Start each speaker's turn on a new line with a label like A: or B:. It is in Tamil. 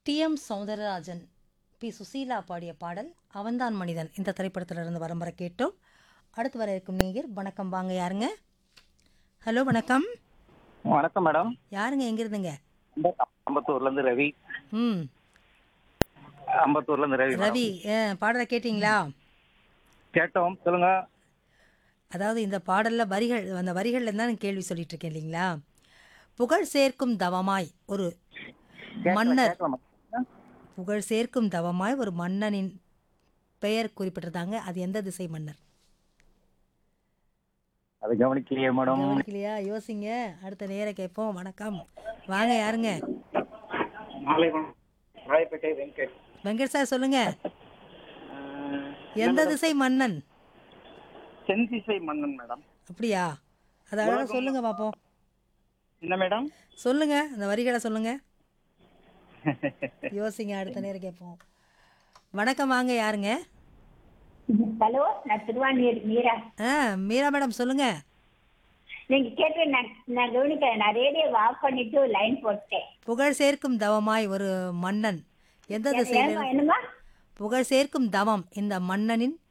A: D M Soundararajan P Susheela பாடிய பாடல் அவன்தான் மனிதன் இந்த திரைப்படத்திலிருந்து வரம் வர கேட்டோம் அடுத்து வர இருக்கும் நேயர் வணக்கம் வாங்க யாருங்க ஹலோ வணக்கம்
B: வணக்கம் மேடம்
A: யாருங்க எங்கிருந்துங்க
B: அம்பத்தூர்ல இருந்து ரவி
A: ம்
B: அம்பத்தூர்ல இருந்து ரவி மேடம்.
A: ரவி அஹ், பாடலை கேட்டிங்களா
B: கேட்டோம் சொல்லுங்க
A: அதாவது இந்த பாடல்ல வரிகள் அந்த வரிகள்ல தான் நான் கேள்வி சொல்லிட்டு இருக்கேன் இல்லைங்களா புகழ் சேர்க்கும் தவமாய் ஒரு
B: கேட்கல,
A: மன்னர்
B: கேட்கல மேடம்.
A: புகழ் சேர்க்கும் தவமாய் ஒரு மன்னனின் பெயர் குறிப்பிட்டிருந்தாங்க அது எந்த திசை மன்னர்
B: அது கவனிக்கலையே மேடம்
A: கவனிக்கலையா யோசிங்க அடுத்த நேர கேட்போம் வணக்கம் வாங்க யாருங்க
B: மாலை வணக்கம். ராயப்பேட்டை வெங்கட்
A: வெங்கட் சார் சொல்லுங்க
B: அஹ்,
A: எந்த திசை மன்னன்
B: செந்திசை மன்னன் மேடம்
A: அப்படியா அது அழகா சொல்லுங்க பாப்போம்
B: என்ன மேடம்
A: சொல்லுங்க அந்த வரிகளை சொல்லுங்க யோசிங்க அடுத்த நேரம் கேட்போம் வணக்கம் வாங்க யாருங்க
C: ஹலோ நான் திருவான்மியூர் மீரா
A: ஆ மீரா மேடம் சொல்லுங்க
C: நீங்க கேட்டு நான் நான் கவனிக்கிறேன் நான் ரேடியோ ஆஃப் பண்ணிட்டு லைன் போட்டேன்
A: புகழ் சேர்க்கும் தவமாய் ஒரு மன்னன் எந்த திசையில
C: ஏம்மா, என்னம்மா
A: புகழ் சேர்க்கும் தவம் இந்த மன்னனின்